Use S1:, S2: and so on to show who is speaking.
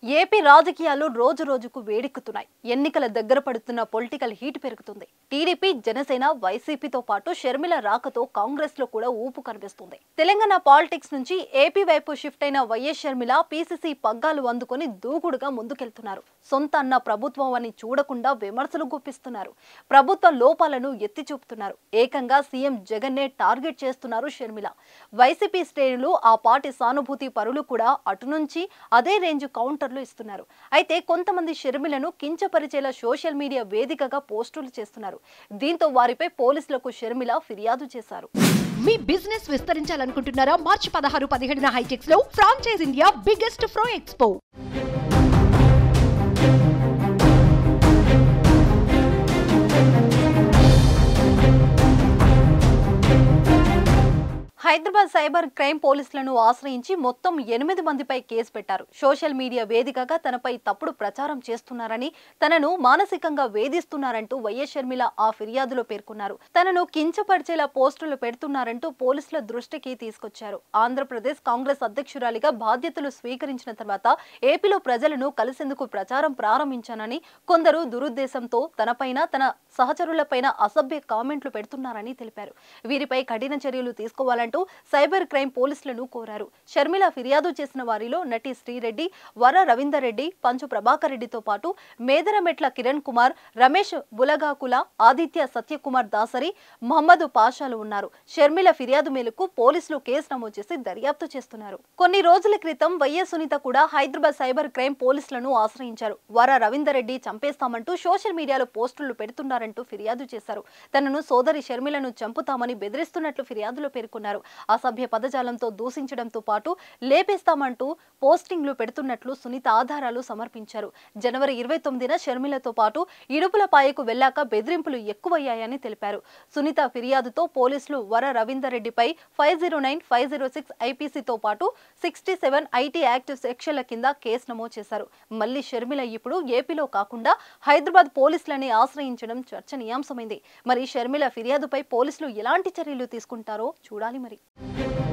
S1: AP రాజకీయాలు రోజు రోజుకు వేడెక్కుతున్నాయి ఎన్నికల దగ్గర పడుతున్న పొలిటికల్ హీట్ పెరుగుతుంది టీడీపీ జనసేన వైసీపీతో పాటు షర్మిల రాకతో కాంగ్రెస్ లో కూడా ఊపు కనిపిస్తుంది తెలంగాణ పాలిటిక్స్ నుంచి ఏపీ వైపు షిఫ్ట్ అయిన వైఎస్ షర్మిల పీసీసీ పగ్గాలు అందుకొని దూకుడుగా ముందుకెళ్తున్నారు సొంత అన్న ప్రభుత్వం అని చూడకుండా విమర్శలు గుప్పిస్తున్నారు ప్రభుత్వ లోపాలను ఎత్తి చూపుతున్నారు ఏకంగా సీఎం జగన్నే టార్గెట్ చేస్తున్నారు షర్మిల వైసీపీ శ్రేణులు ఆ పార్టీ సానుభూతి పరులు కూడా అటు నుంచి అదే రేంజ్ కౌంటర్లు ఇస్తున్నారు అయితే కొంతమంది షర్మిలను కించపరిచేలా సోషల్ మీడియా వేదికగా పోస్టులు చేస్తున్నారు దీంతో వారిపై పోలీసులకు షర్మిల ఫిర్యాదు చేశారు
S2: మీ బిజినెస్ విస్తరించాలనుకుంటున్నారా మార్చి పదహారు పదిహేడున హైటెక్స్ లో ఫ్రాంచైజ్ ఇండియా బిగ్గెస్ట్ ఫ్రో ఎక్స్పో
S1: హైదరాబాద్ సైబర్ క్రైమ్ పోలీసులను ఆశ్రయించి మొత్తం ఎనిమిది మందిపై కేసు పెట్టారు సోషల్ మీడియా వేదికగా తనపై తప్పుడు ప్రచారం చేస్తున్నారని తనను మానసికంగా వేధిస్తున్నారంటూ వైఎస్ షర్మిల ఆ ఫిర్యాదులో పేర్కొన్నారు తనను కించపరిచేలా పోస్టులు పెడుతున్నారంటూ పోలీసుల దృష్టికి తీసుకొచ్చారు ఆంధ్రప్రదేశ్ కాంగ్రెస్ అధ్యక్షురాలిగా బాధ్యతలు స్వీకరించిన తర్వాత ఏపీలో ప్రజలను కలిసేందుకు ప్రచారం ప్రారంభించానని కొందరు దురుద్దేశంతో తనపైన తన సహచరులపైన అసభ్య కామెంట్లు పెడుతున్నారని తెలిపారు వీరిపై కఠిన చర్యలు తీసుకోవాలంటూ సైబర్ క్రైమ్ పోలీసులను కోరారు షర్మిల ఫిర్యాదు చేసిన వారిలో నటి శ్రీరెడ్డి వర రవీందర్ రెడ్డి పంచు ప్రభాకర్ రెడ్డితో పాటు మేదరమెట్ల కిరణ్ కుమార్ రమేష్ బులగాకుల ఆదిత్య సత్యకుమార్ దాసరి మహమ్మద్ పాషాలు ఉన్నారు షర్మిల ఫిర్యాదు మేరకు పోలీసులు కేసు నమోదు చేసి దర్యాప్తు చేస్తున్నారు కొన్ని రోజుల క్రితం వైఎస్ సునీత కూడా హైదరాబాద్ సైబర్ క్రైమ్ పోలీసులను ఆశ్రయించారు వర రవీందర్ రెడ్డి చంపేస్తామంటూ సోషల్ మీడియాలో పోస్టులు పెడుతున్నారంటూ ఫిర్యాదు చేశారు తనను సోదరి షర్మిలను చంపుతామని బెదిరిస్తున్నట్లు ఫిర్యాదులో పేర్కొన్నారు అసభ్య పదజాలంతో దూషించడంతో పాటు లేపేస్తామంటూ పోస్టింగ్లు పెడుతున్నట్లు సునీత ఆధారాలు సమర్పించారు జనవరి ఇరవై తొమ్మిదిన షర్మిలతో పాటు ఇడుపులపాయకు వెళ్లాక బెదిరింపులు ఎక్కువయ్యాయని తెలిపారు సునీత ఫిర్యాదుతో పోలీసులు వర రవీందర్ రెడ్డిపై five zero nine five zero six ఐపీసీతో పాటు సిక్స్టీ సెవెన్ ఐటీ యాక్ట్ సెక్షన్ల కింద కేసు నమోదు చేశారు మళ్ళీ షర్మిల ఇప్పుడు ఏపీలో కాకుండా హైదరాబాద్ పోలీసులని ఆశ్రయించడం చర్చనీయాంశమైంది మరి షర్మిల ఫిర్యాదుపై పోలీసులు ఎలాంటి చర్యలు తీసుకుంటారో చూడాలి మరి